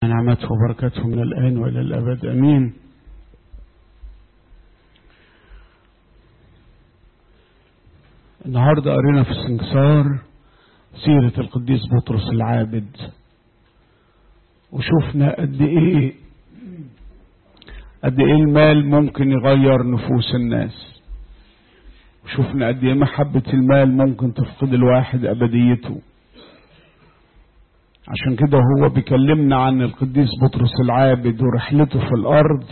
نعمته وبركاته من الآن وإلى الأبد أمين النهاردة قرينا في السنكسار سيرة القديس بطرس العابد وشوفنا قد ايه قد ايه المال ممكن يغير نفوس الناس وشوفنا قد ايه محبة المال ممكن تفقد الواحد ابديته عشان كده هو بيكلمنا عن القديس بطرس العابد ورحلته في الارض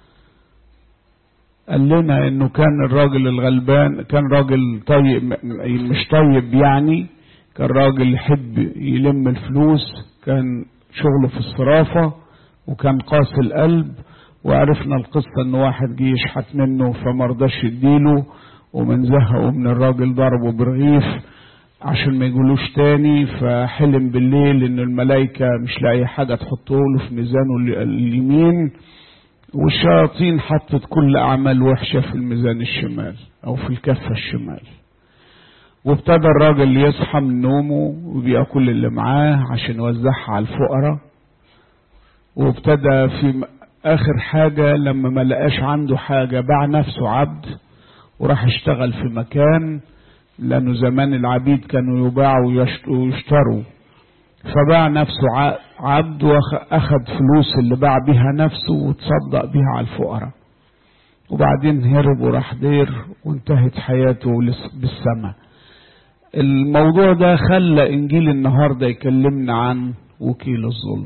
قال لنا انه كان الراجل الغلبان كان راجل طيب مش طيب يعني كان راجل يحب يلم الفلوس كان شغله في الصرافة وكان قاسي القلب وعرفنا القصة ان واحد جه يشحت منه فمرضاش يديله ومن زهقه من الراجل ضربه برغيف عشان ما يقولوش تاني فحلم بالليل ان الملائكة مش لاقي حاجة تحطه له في ميزانه اليمين والشياطين حطت كل اعمال وحشة في الميزان الشمال او في الكفة الشمال وابتدى الراجل يصحى من نومه وبياكل اللي معاه عشان يوزعها على الفقراء وابتدى في اخر حاجة لما ما لقاش عنده حاجة باع نفسه عبد وراح اشتغل في مكان لانه زمان العبيد كانوا يباعوا ويشتروا فباع نفسه عبد واخد فلوس اللي باع بيها نفسه وتصدق بيها على الفقراء وبعدين هرب وراح دير وانتهت حياته بالسماء الموضوع ده خلى انجيل النهارده يكلمنا عن وكيل الظلم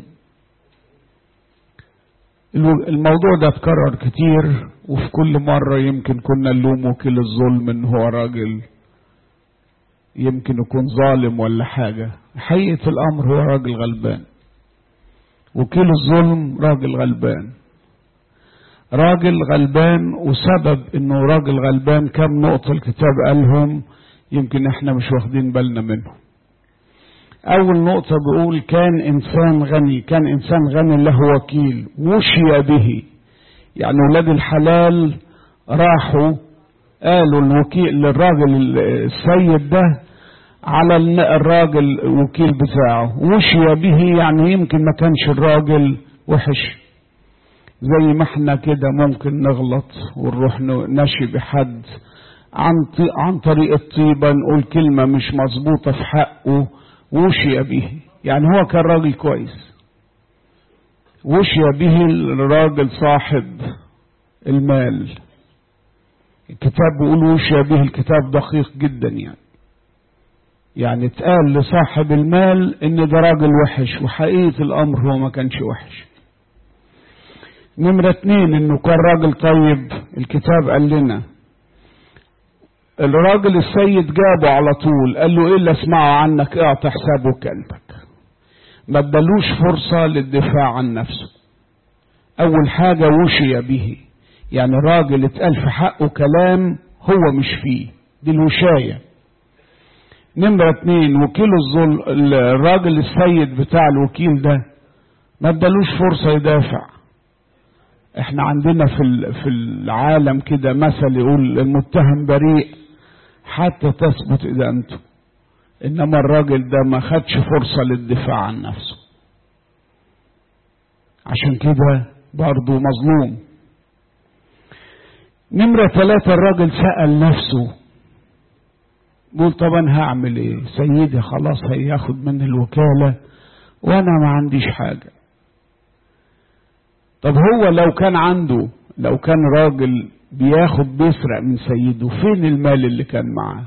الموضوع ده اتكرر كتير وفي كل مرة يمكن كنا نلوم وكيل الظلم ان هو راجل يمكن يكون ظالم ولا حاجة حقيقة الامر هو راجل غلبان وكيل الظلم راجل غلبان راجل غلبان وسبب انه راجل غلبان كم نقطة الكتاب قالهم يمكن احنا مش واخدين بالنا منه اول نقطة بيقول كان انسان غني كان انسان غني له وكيل وشي به يعني ولاد الحلال راحوا قالوا الوكيل للراجل السيد ده على الراجل الوكيل بتاعه وشي به يعني يمكن ما كانش الراجل وحش زي ما احنا كده ممكن نغلط ونروح نشي بحد عن عن طريق الطيبة نقول كلمة مش مظبوطة في حقه وشي به يعني هو كان راجل كويس وشي به الراجل صاحب المال الكتاب بيقول وشي به الكتاب دقيق جدا يعني يعني اتقال لصاحب المال ان ده راجل وحش وحقيقة الامر هو ما كانش وحش نمرة اتنين انه كان راجل طيب الكتاب قال لنا الراجل السيد جابه على طول قال له ايه اللي اسمعه عنك اعطي حسابه كلبك ما ادالوش فرصة للدفاع عن نفسه اول حاجة وشي به يعني راجل اتقال في حقه كلام هو مش فيه دي الوشاية نمرة اتنين وكيل الظل الراجل السيد بتاع الوكيل ده ما ادالوش فرصة يدافع احنا عندنا في في العالم كده مثل يقول المتهم بريء حتى تثبت ادانته انما الراجل ده ما خدش فرصة للدفاع عن نفسه عشان كده برضه مظلوم نمرة ثلاثة الراجل سأل نفسه بيقول طب انا هعمل ايه سيدي خلاص هياخد مني الوكالة وانا ما عنديش حاجة طب هو لو كان عنده لو كان راجل بياخد بيسرق من سيده فين المال اللي كان معاه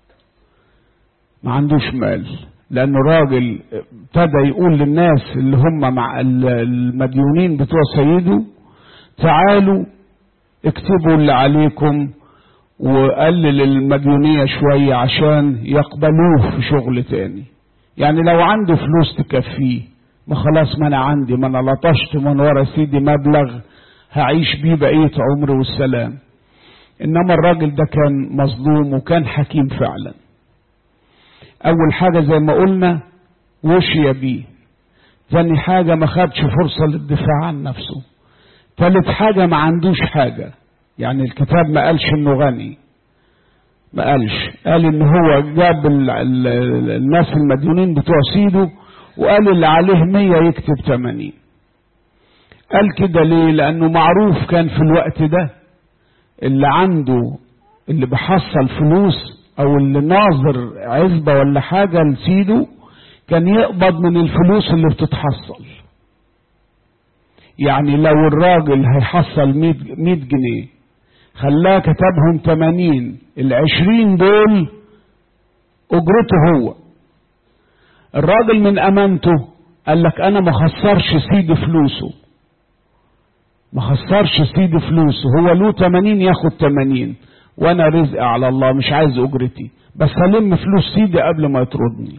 ما عندوش مال لانه راجل ابتدى يقول للناس اللي هم مع المديونين بتوع سيده تعالوا اكتبوا اللي عليكم وقلل المديونية شوية عشان يقبلوه في شغل تاني يعني لو عنده فلوس تكفيه ما خلاص ما انا عندي ما انا لطشت من ورا سيدي مبلغ هعيش بيه بقية عمري والسلام انما الراجل ده كان مظلوم وكان حكيم فعلا اول حاجة زي ما قلنا وشي بيه ثاني حاجة ما خدش فرصة للدفاع عن نفسه ثالث حاجة ما عندوش حاجة يعني الكتاب ما قالش انه غني ما قالش قال ان هو جاب الناس المديونين بتوع سيده وقال اللي عليه مية يكتب تمانين قال كده ليه لانه معروف كان في الوقت ده اللي عنده اللي بحصل فلوس او اللي ناظر عزبة ولا حاجة لسيده كان يقبض من الفلوس اللي بتتحصل يعني لو الراجل هيحصل 100 جنيه خلاه كتبهم 80 العشرين دول اجرته هو الراجل من امانته قال لك انا ما خسرش سيدي فلوسه ما خسرش سيدي فلوسه هو له 80 ياخد 80 وانا رزق على الله مش عايز اجرتي بس هلم فلوس سيدي قبل ما يطردني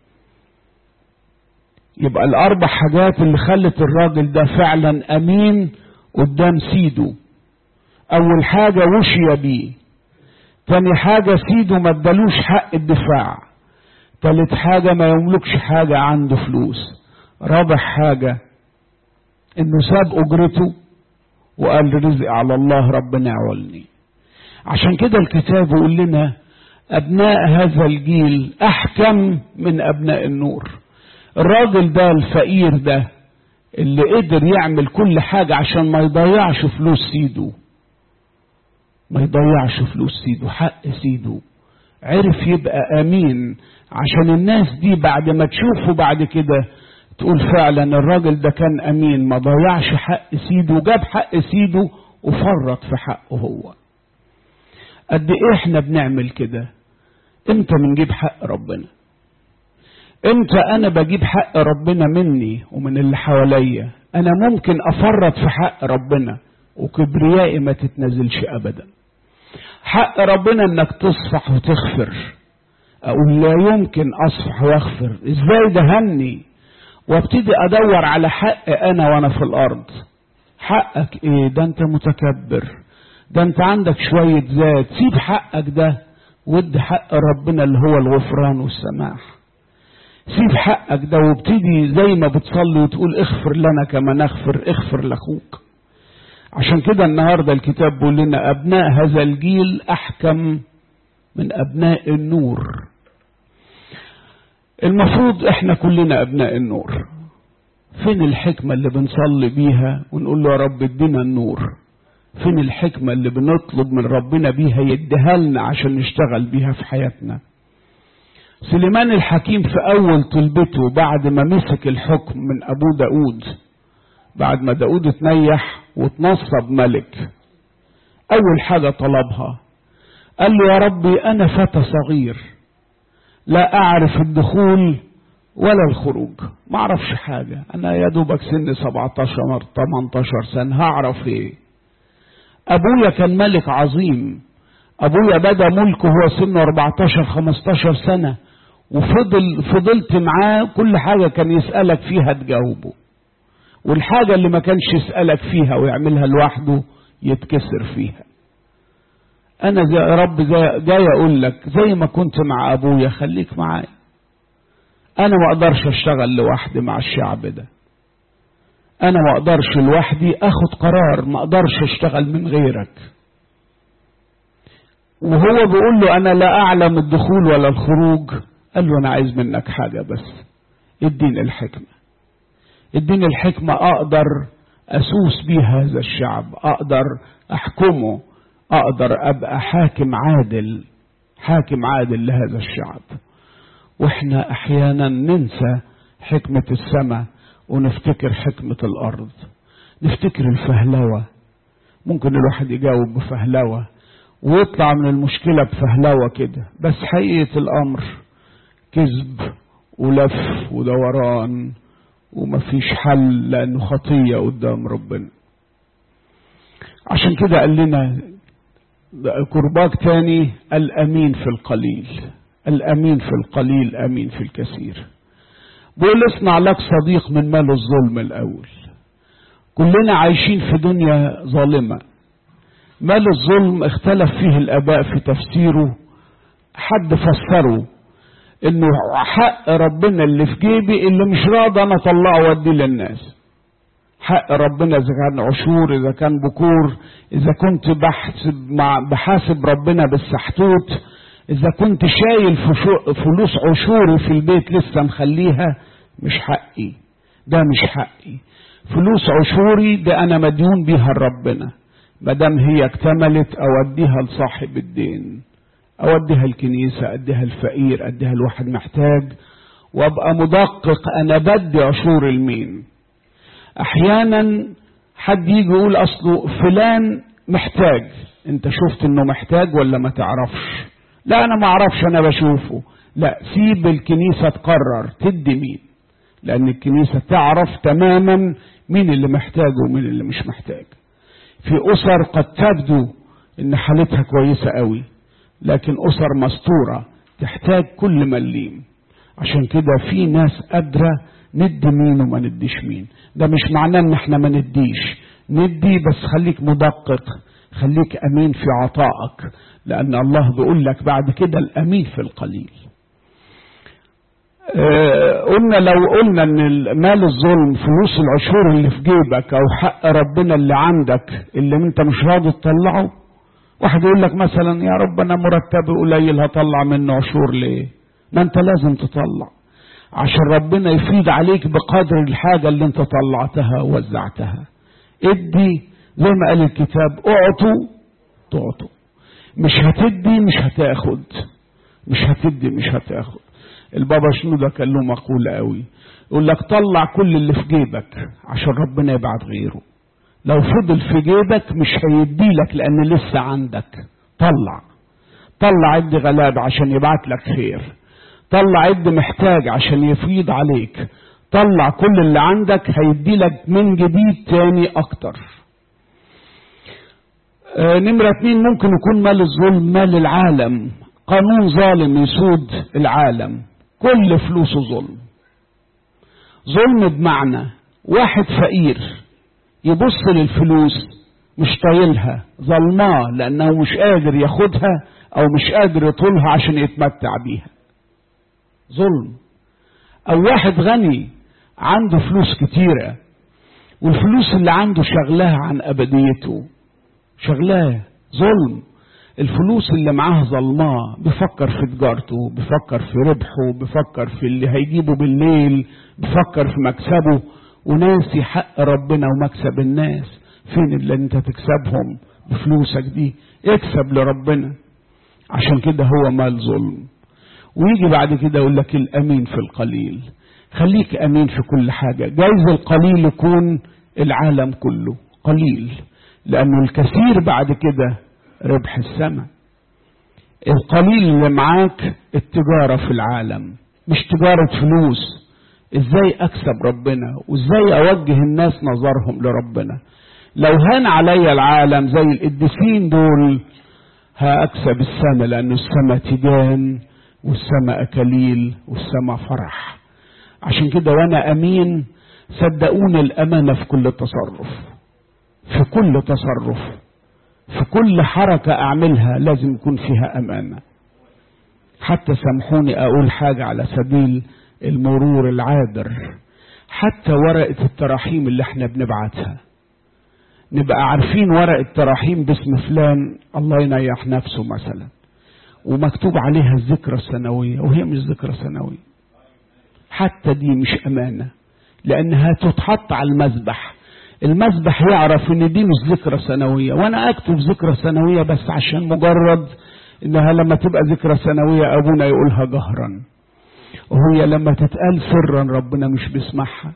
يبقى الاربع حاجات اللي خلت الراجل ده فعلا امين قدام سيده اول حاجة وشي بيه تاني حاجة سيده ما ادالوش حق الدفاع تالت حاجة ما يملكش حاجة عنده فلوس رابع حاجة انه ساب اجرته وقال رزق على الله ربنا يعولني عشان كده الكتاب يقول لنا ابناء هذا الجيل احكم من ابناء النور الراجل ده الفقير ده اللي قدر يعمل كل حاجة عشان ما يضيعش فلوس سيده ما يضيعش فلوس سيده حق سيده عرف يبقى امين عشان الناس دي بعد ما تشوفه بعد كده تقول فعلا الراجل ده كان امين ما ضيعش حق سيده وجاب حق سيده وفرط في حقه هو قد ايه احنا بنعمل كده امتى بنجيب حق ربنا امتى انا بجيب حق ربنا مني ومن اللي حواليا انا ممكن افرط في حق ربنا وكبريائي ما تتنزلش ابدا حق ربنا انك تصفح وتغفر اقول لا يمكن اصفح واغفر ازاي ده همني وابتدي ادور على حق انا وانا في الارض حقك ايه ده انت متكبر ده انت عندك شوية ذات سيب حقك ده ود حق ربنا اللي هو الغفران والسماح سيب حقك ده وابتدي زي ما بتصلي وتقول اغفر لنا كما نغفر اغفر لاخوك عشان كده النهارده الكتاب بيقول لنا ابناء هذا الجيل احكم من ابناء النور المفروض احنا كلنا ابناء النور فين الحكمة اللي بنصلي بيها ونقول له يا رب ادينا النور فين الحكمة اللي بنطلب من ربنا بيها يديها لنا عشان نشتغل بيها في حياتنا سليمان الحكيم في أول طلبته بعد ما مسك الحكم من أبو داود بعد ما داود اتنيح واتنصب ملك أول حاجة طلبها قال له يا ربي أنا فتى صغير لا أعرف الدخول ولا الخروج ما أعرفش حاجة أنا يا دوبك سن 17 18 سنة هعرف إيه أبويا كان ملك عظيم أبويا بدا ملكه هو سنه 14 15 سنة وفضل فضلت معاه كل حاجة كان يسألك فيها تجاوبه والحاجة اللي ما كانش يسألك فيها ويعملها لوحده يتكسر فيها أنا زي يا رب زي جاي أقول لك زي ما كنت مع أبويا خليك معايا أنا ما أقدرش أشتغل لوحدي مع الشعب ده أنا ما أقدرش لوحدي أخد قرار ما أقدرش أشتغل من غيرك وهو بيقول له أنا لا أعلم الدخول ولا الخروج قال له أنا عايز منك حاجة بس اديني الحكمة اديني الحكمة أقدر أسوس بيها هذا الشعب أقدر أحكمه أقدر أبقى حاكم عادل حاكم عادل لهذا الشعب وإحنا أحيانا ننسى حكمة السماء ونفتكر حكمة الأرض نفتكر الفهلوة ممكن الواحد يجاوب بفهلوة ويطلع من المشكلة بفهلوة كده بس حقيقة الأمر كذب ولف ودوران ومفيش حل لأنه خطية قدام ربنا عشان كده قال لنا كرباك تاني الأمين في القليل الأمين في القليل أمين في الكثير بيقول اصنع لك صديق من مال الظلم الأول كلنا عايشين في دنيا ظالمة مال الظلم اختلف فيه الآباء في تفسيره حد فسره انه حق ربنا اللي في جيبي اللي مش راضي انا اطلعه واديه للناس حق ربنا اذا كان عشور اذا كان بكور اذا كنت بحسب مع بحاسب ربنا بالسحتوت اذا كنت شايل فلوس عشوري في البيت لسه مخليها مش حقي ده مش حقي فلوس عشوري دي انا مديون بيها لربنا ما دام هي اكتملت اوديها لصاحب الدين اوديها الكنيسه اديها الفقير اديها الواحد محتاج وابقى مدقق انا بدي عشور المين احيانا حد يجي يقول اصله فلان محتاج انت شفت انه محتاج ولا ما تعرفش لا انا ما اعرفش انا بشوفه لا سيب الكنيسه تقرر تدي مين لان الكنيسه تعرف تماما مين اللي محتاج ومين اللي مش محتاج في اسر قد تبدو ان حالتها كويسه قوي لكن اسر مستوره تحتاج كل مليم عشان كده في ناس قادره ندي مين وما نديش مين ده مش معناه ان احنا ما نديش ندي بس خليك مدقق خليك امين في عطائك لان الله بيقول لك بعد كده الامين في القليل آه قلنا لو قلنا ان مال الظلم فلوس العشور اللي في جيبك او حق ربنا اللي عندك اللي انت مش راضي تطلعه واحد يقول لك مثلا يا رب انا مرتبي قليل هطلع منه عشور ليه ما انت لازم تطلع عشان ربنا يفيد عليك بقدر الحاجة اللي انت طلعتها ووزعتها ادي زي ما قال الكتاب اعطوا تعطوا مش هتدي مش هتاخد مش هتدي مش هتاخد البابا شنودة كان له مقولة قوي يقول لك طلع كل اللي في جيبك عشان ربنا يبعت غيره لو فضل في جيبك مش هيديلك لان لسه عندك طلع طلع عد غلاب عشان يبعت لك خير طلع عد محتاج عشان يفيض عليك طلع كل اللي عندك هيديلك من جديد تاني اكتر آه نمرة اتنين ممكن يكون مال الظلم مال العالم قانون ظالم يسود العالم كل فلوسه ظلم ظلم بمعنى واحد فقير يبص للفلوس مش طايلها ظلماه لانه مش قادر ياخدها او مش قادر يطولها عشان يتمتع بيها ظلم او واحد غني عنده فلوس كتيرة والفلوس اللي عنده شغلاه عن ابديته شغلاه ظلم الفلوس اللي معاه ظلماه بيفكر في تجارته بيفكر في ربحه بيفكر في اللي هيجيبه بالليل بيفكر في مكسبه وناسي حق ربنا ومكسب الناس فين اللي انت تكسبهم بفلوسك دي اكسب لربنا عشان كده هو مال ظلم ويجي بعد كده يقول لك الامين في القليل خليك امين في كل حاجه جايز القليل يكون العالم كله قليل لانه الكثير بعد كده ربح السماء القليل اللي معاك التجاره في العالم مش تجاره فلوس ازاي اكسب ربنا وازاي اوجه الناس نظرهم لربنا لو هان علي العالم زي القديسين دول هاكسب السماء لانه السماء تيجان والسماء أكاليل والسماء فرح عشان كده وانا امين صدقوني الامانة في كل تصرف في كل تصرف في كل حركة اعملها لازم يكون فيها امانة حتى سامحوني اقول حاجة على سبيل المرور العابر حتى ورقة التراحيم اللي احنا بنبعتها نبقى عارفين ورقة تراحيم باسم فلان الله ينيح نفسه مثلا ومكتوب عليها الذكرى السنوية وهي مش ذكرى سنوية حتى دي مش أمانة لأنها تتحط على المذبح المذبح يعرف ان دي مش ذكرى سنوية وانا اكتب ذكرى سنوية بس عشان مجرد انها لما تبقى ذكرى سنوية ابونا يقولها جهرا وهي لما تتقال سرا ربنا مش بيسمعها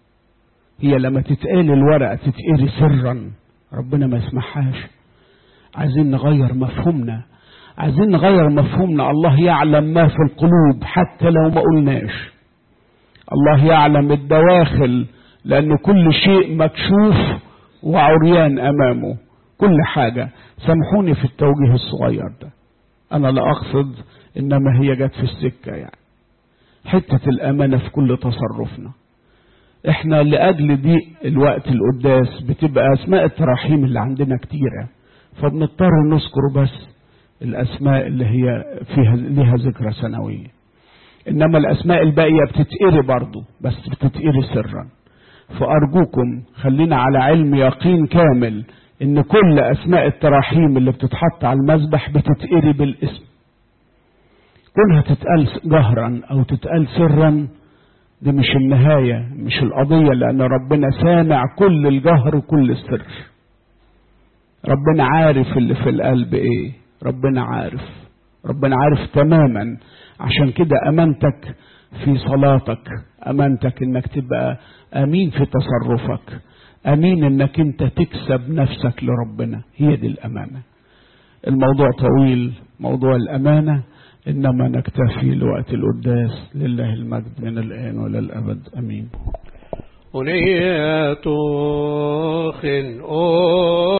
هي لما تتقال الورقة تتقري سرا ربنا ما يسمعهاش عايزين نغير مفهومنا عايزين نغير مفهومنا الله يعلم ما في القلوب حتى لو ما قلناش الله يعلم الدواخل لأن كل شيء مكشوف وعريان أمامه كل حاجة سامحوني في التوجيه الصغير ده أنا لا أقصد إنما هي جت في السكة يعني حتة الأمانة في كل تصرفنا احنا لأجل دي الوقت القداس بتبقى أسماء التراحيم اللي عندنا كتيرة فبنضطر نذكر بس الأسماء اللي هي فيها لها ذكرى سنوية إنما الأسماء الباقية بتتقري برضو بس بتتقري سرا فأرجوكم خلينا على علم يقين كامل إن كل أسماء التراحيم اللي بتتحط على المذبح بتتقري بالاسم كونها تتقال جهرا أو تتقال سرا دي مش النهاية مش القضية لأن ربنا سامع كل الجهر وكل السر ربنا عارف اللي في القلب ايه ربنا عارف ربنا عارف تماما عشان كده امانتك في صلاتك امانتك انك تبقى امين في تصرفك امين انك انت تكسب نفسك لربنا هي دي الامانه الموضوع طويل موضوع الامانه انما نكتفي لوقت القداس لله المجد من الان والى الابد امين ونية خن